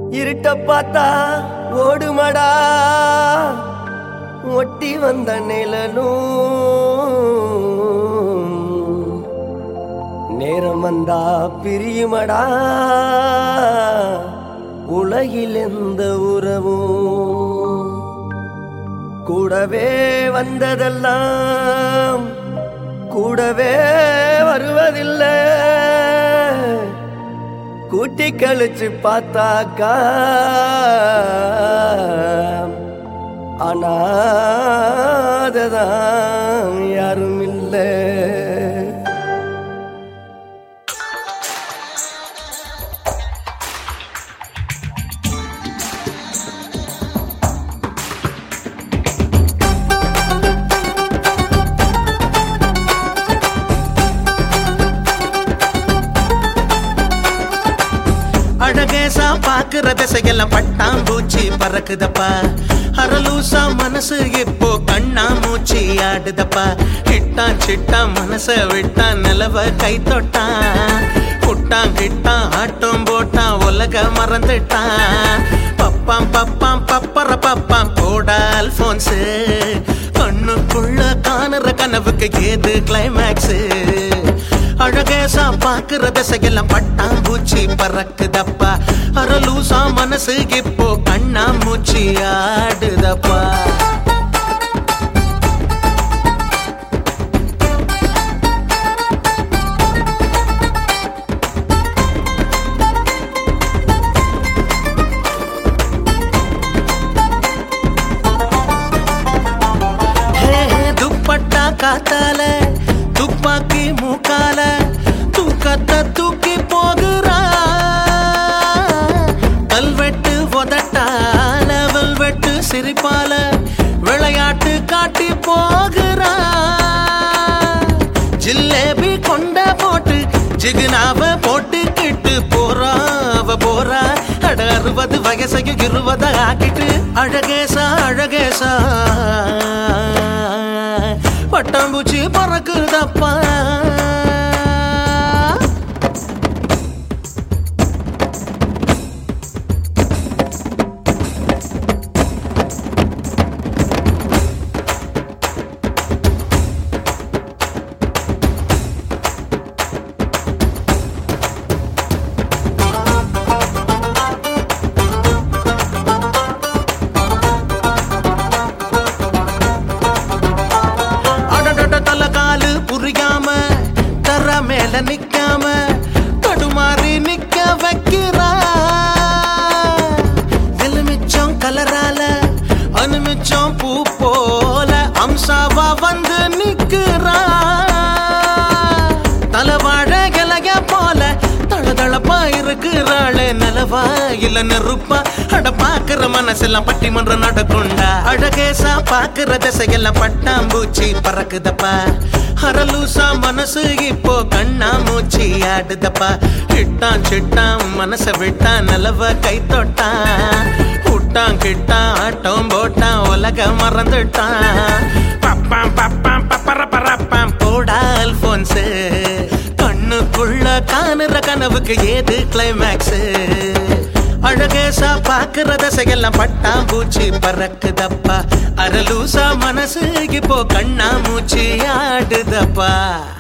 இருட்ட பார்த்தா ஓடுமடா ஒட்டி வந்த நிழலும் நேரம் வந்தா பிரியுமடா உலகில் எந்த உறவும் கூடவே வந்ததெல்லாம் கூடவே வருவதில்லை கூட்டி கழிச்சு பார்த்தாக்கா அனாததான் யாரும் இல்லை அழகேசா பாக்குற திசையெல்லாம் பட்டாம்பூச்சி பறக்குதப்பா அரலூசா மனசு இப்போ கண்ணா மூச்சி ஆடுதப்பா ஹிட்டான் சிட்டான் மனச விட்டான் நிலவ கை தொட்டான் புட்டான் கிட்டான் ஆட்டம் போட்டான் உலக மறந்துட்டான் பப்பாம் பப்பாம் பப்பர பப்பாம் போடா அல்போன்ஸ் கண்ணுக்குள்ள காணுற கனவுக்கு ஏது கிளைமேக்ஸ் அழகேசா பாக்குற திசையெல்லாம் பட்டாம்பூச்சி பறக்குதப்பா அரலூசா மனசு இப்போ கண்ணா மூச்சி ஆடுதப்பா ஹே, ஹே, துப்பட்டா காத்தால துப்பாக்கி மூக்கால தூக்கத்தை தூக்கி போகிறா கல்வெட்டு உதட்டால வெல்வெட்டு சிரிப்பால விளையாட்டு காட்டி போகிறா ஜிலேபி கொண்ட போட்டு ஜிகுனாவ போட்டுக்கிட்டு போறா அவ போறா அட அறுபது வயசையும் இருபத ஆக்கிட்டு அழகேசா அழகேசா பட்டாம்பூச்சி பறக்குதப்பா அடடட தல காலு புரியாம தர மேல நிக்காம தடுமாறி நிக்க வைக்கிறா எலுமிச்சம் கலரால அனுமிச்சம் பூ போல அம்சாவா வந்து நிக்கிறா தலவாழ இலைய போல தளதளப்பா இருக்கிறாளே நிலவா இல்ல நெருப்பா அட பாக்குற மனசெல்லாம் பட்டிமன்றம் நடக்குண்டா அழகேசா பாக்குற திசையெல்லாம் பட்டாம்பூச்சி பறக்குதப்பா அரலூசா மனசு இப்போ கண்ணா மூச்சி ஆடுதப்பா கிட்டான் சிட்டான் மனச விட்டான் நிலவ கை தொட்டான் விட்டான் கிட்டான் ஆட்டம் போட்டான் உலக மறந்துட்டான் பப்பாம் பப்பாம் பப்பர பரப்பாம் போடா அல்போன்ஸ் கண்ணுக்குள்ள காணுற கனவுக்கு ஏது கிளைமேக்ஸ் அழகேசா பாக்குற தசையெல்லாம் பட்டாம்பூச்சி பறக்குதப்பா அரலூசா மனசு இப்போ கண்ணா மூச்சி ஆடுதப்பா